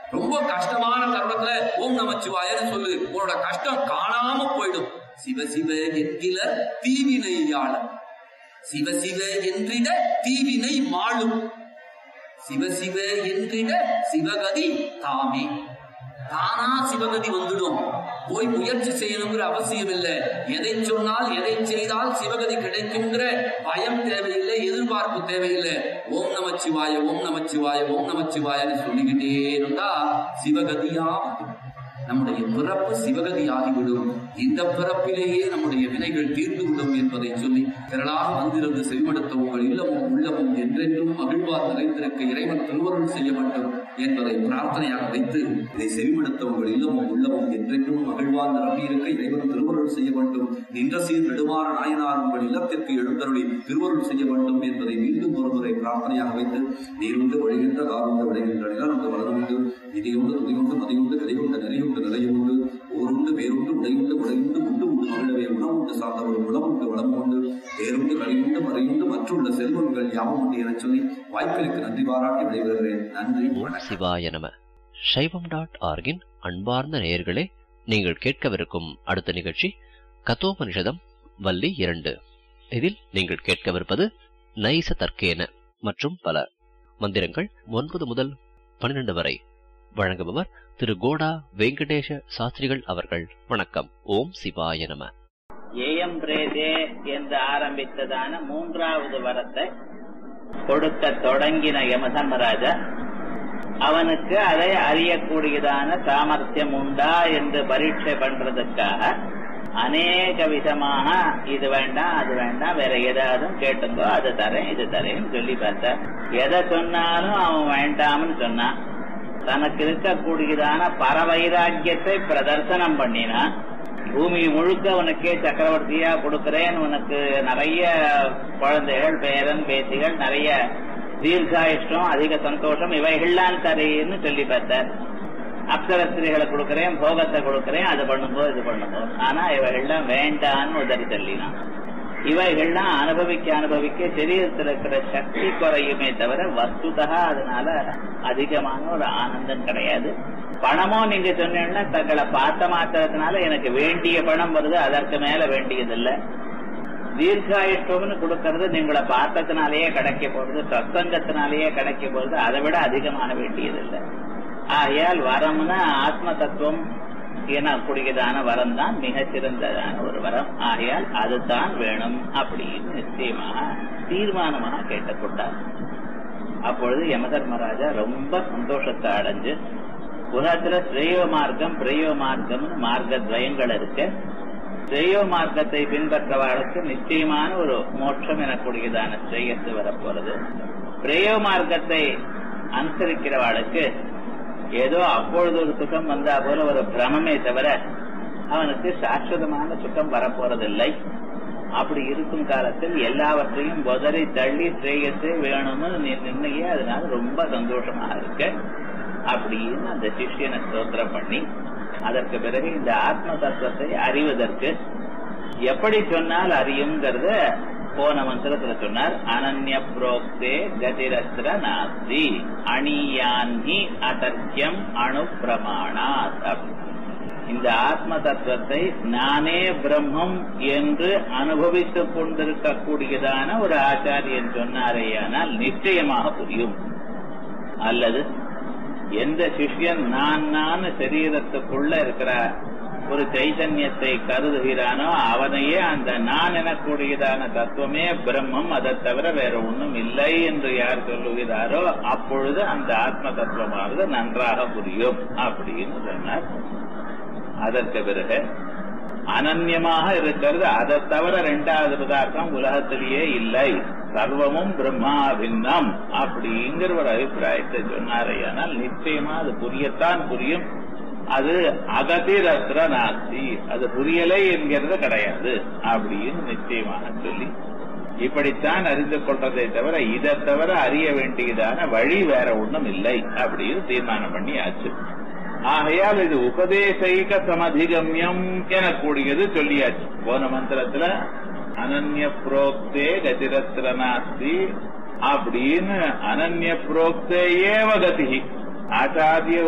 ரொம்ப கஷ்டமான தருணத்துல ஓம் நமச்சிவாயன்னு சொல்லு உன்னோட கஷ்டம் காணாம போயிடும் சிவ சிவ என்கிற தீவினையாளர் சிவ சிவ என்றிட தீவினை மாளும் சிவ சிவ என்றிட சிவகதி தாமே தானா சிவகதி வந்துடும் போய் முயற்சி செய்யணுங்கிற அவசியம் இல்லை எதை சொன்னால் எதை செய்தால் சிவகதி கிடைக்குங்கிற பயம் தேவையில்லை எதிர்பார்ப்பு தேவையில்லை ஓம் நமச்சிவாய ஓம் நமச்சிவாய ஓம் நமச்சிவாயன்னு சொல்லிக்கிட்டே இருந்தா சிவகதியா வந்துடும் நம்முடைய பிறப்பு சிவகதி ஆகிவிடும் இந்த பிறப்பிலேயே நம்முடைய வினைகள் தீர்ந்து விடும் என்பதை சொல்லி திரளாக வந்திருந்து செவிமடுத்த உங்கள் இல்லமும் உள்ளமும் என்றென்றும் மகிழ்வார் நிறைந்திருக்க இறைவன் திருவருள் செய்ய வேண்டும் என்பதை பிரார்த்தனையாக வைத்து இதை செவிமடுத்த உங்கள் இல்லமும் உள்ளமும் என்றென்றும் மகிழ்வார் நிரம்பியிருக்க இறைவன் திருவருள் செய்ய வேண்டும் நின்ற சீர் நெடுமாற நாயனார் உங்கள் இல்லத்திற்கு எழுந்தருளி திருவருள் செய்ய வேண்டும் என்பதை மீண்டும் ஒருமுறை பிரார்த்தனையாக வைத்து நீருண்டு வழிகின்ற காருண்டு விளைகின்ற நிலருண்டு வளருண்டு நிதியுண்டு துதியுண்டு மதியுண்டு கதையுண்டு நெறியுண்டு நிலையுண்டு ஓருண்டு வேறுண்டு உடையுண்டு உடையுண்டு உண்டு உண்டு மகிழவே உணவுண்டு சார்ந்தவர் உணவுண்டு வளமுண்டு வேறுண்டு கழியுண்டு மறையுண்டு மற்றுள்ள செல்வங்கள் யாவும் உண்டு எனச் சொல்லி வாய்ப்பிற்கு நன்றி பாராட்டி விடைபெறுகிறேன் நன்றி ஓம் சிவாய நம சைவம் டாட் ஆர்கின் அன்பார்ந்த நேயர்களே நீங்கள் கேட்கவிருக்கும் அடுத்த நிகழ்ச்சி கதோபனிஷதம் வள்ளி இரண்டு இதில் நீங்கள் கேட்கவிருப்பது நைச தர்க்கேன மற்றும் பல மந்திரங்கள் ஒன்பது முதல் பன்னிரண்டு வரை வழங்குபவர் திரு கோடா வெங்கடேஷ சாஸ்திரிகள் அவர்கள் வணக்கம் ஓம் சிவாய நம ஏயம் பிரேதே என்று ஆரம்பித்ததான மூன்றாவது வரத்தை கொடுக்க தொடங்கின யமதர்மராஜா அவனுக்கு அதை அறியக்கூடியதான சாமர்த்தியம் உண்டா என்று பரீட்சை பண்றதுக்காக அநேக விதமாக இது வேண்டாம் அது வேண்டாம் வேற ஏதாவது கேட்டுங்கோ அது தரேன் இது தரேன்னு சொல்லி பார்த்த எதை சொன்னாலும் அவன் வேண்டாம்னு சொன்னான் தனக்கு இருக்கக்கூடியதான பரவைராக்கியத்தை பிரதர்சனம் பண்ணினான் பூமி முழுக்க உனக்கே சக்கரவர்த்தியா கொடுக்கிறேன் உனக்கு நிறைய குழந்தைகள் பேரன் பேத்திகள் நிறைய தீர்காயுஷ்டம் அதிக சந்தோஷம் இவைகள்லாம் தரேன்னு சொல்லி பார்த்தார் அப்சரஸ்திரிகளை கொடுக்கிறேன் போகத்தை கொடுக்கிறேன் அது பண்ணும்போ இது பண்ணும்போ ஆனா இவைகள்லாம் வேண்டான்னு உதறி தள்ளினான் இவைகள்லாம் அனுபவிக்க அனுபவிக்க சரீரத்தில் இருக்கிற சக்தி குறையுமே தவிர வஸ்துதா அதனால அதிகமான ஒரு ஆனந்தம் கிடையாது பணமோ நீங்க சொன்னீங்கன்னா தங்களை பார்த்த மாத்திரத்தினால எனக்கு வேண்டிய பணம் வருது அதற்கு மேல வேண்டியதில்லை தீர்காயுஷ்டம்னு கொடுக்கறது நீங்களை பார்த்ததுனாலேயே கிடைக்க போறது சத்சங்கத்தினாலேயே கிடைக்க போறது அதை விட அதிகமான வேண்டியதில்லை ஆகையால் வரம்னா ஆத்ம தத்துவம் எனக்கூடியதான வரம் தான் மிக சிறந்ததான ஒரு வரம் ஆகையால் அதுதான் வேணும் அப்படின்னு நிச்சயமாக தீர்மானமாக கேட்டுக்கொண்டார் அப்பொழுது யமதர்மராஜா ரொம்ப சந்தோஷத்தை அடைஞ்சு உலகத்துல ஸ்ரேயோ மார்க்கம் பிரேயோ மார்க்கம்னு மார்க்க துவயங்கள் இருக்கு ஸ்ரேயோ மார்க்கத்தை பின்பற்றவாளுக்கு நிச்சயமான ஒரு மோட்சம் எனக்கூடியதான ஸ்ரேயத்து வரப்போறது பிரேயோ மார்க்கத்தை அனுசரிக்கிறவாளுக்கு ஏதோ அப்பொழுது ஒரு சுகம் வந்தா போல ஒரு பிரமமே தவிர அவனுக்கு சாஸ்வதமான சுகம் வரப்போறதில்லை அப்படி இருக்கும் காலத்தில் எல்லாவற்றையும் உதறி தள்ளி ஸ்ரேயத்தை வேணும்னு நீ நின்னையே அதனால ரொம்ப சந்தோஷமா இருக்க அப்படின்னு அந்த சிஷியனை ஸ்தோத்திரம் பண்ணி அதற்கு பிறகு இந்த ஆத்ம தத்துவத்தை அறிவதற்கு எப்படி சொன்னால் அறியுங்கிறத போன மந்திரத்துல சொன்னார் அனன்ய புரோக்தே கதிரஸ்திர நாஸ்தி அணியான்ஹி அதர்க்கியம் அணு பிரமாணாத் இந்த ஆத்ம தத்துவத்தை நானே பிரம்மம் என்று அனுபவித்துக் கொண்டிருக்கக்கூடியதான ஒரு ஆச்சாரியன் சொன்னாரேயானால் நிச்சயமாக புரியும் அல்லது எந்த சிஷ்யன் நான் நான் சரீரத்துக்குள்ள இருக்கிற ஒரு சைதன்யத்தை கருதுகிறானோ அவனையே அந்த நான் எனக்கூடியதான தத்துவமே பிரம்மம் அதை தவிர வேற ஒண்ணும் இல்லை என்று யார் சொல்லுகிறாரோ அப்பொழுது அந்த ஆத்ம தத்துவமானது நன்றாக புரியும் அப்படின்னு சொன்னார் அதற்கு பிறகு அனன்யமாக இருக்கிறது அதை தவிர ரெண்டாவது பதார்த்தம் உலகத்திலேயே இல்லை சர்வமும் பிரம்மாபின்னம் அப்படிங்கிற ஒரு அபிப்பிராயத்தை சொன்னாரையானால் நிச்சயமா அது புரியத்தான் புரியும் அது அகதிரத்ர நாஸ்தி அது புரியலை என்கிறது கிடையாது அப்படின்னு நிச்சயமாக சொல்லி இப்படித்தான் அறிந்து கொள்றதை தவிர இதை தவிர அறிய வேண்டியதான வழி வேற ஒண்ணும் இல்லை அப்படின்னு தீர்மானம் பண்ணி ஆச்சு ஆகையால் இது உபதேசைக சமதிகமியம் எனக்கூடியது சொல்லியாச்சு போன மந்திரத்துல அனன்ய புரோக்தே கதிரத்ர நாஸ்தி அப்படின்னு அனன்ய புரோக்தே ஏவ கதி ஆச்சாரிய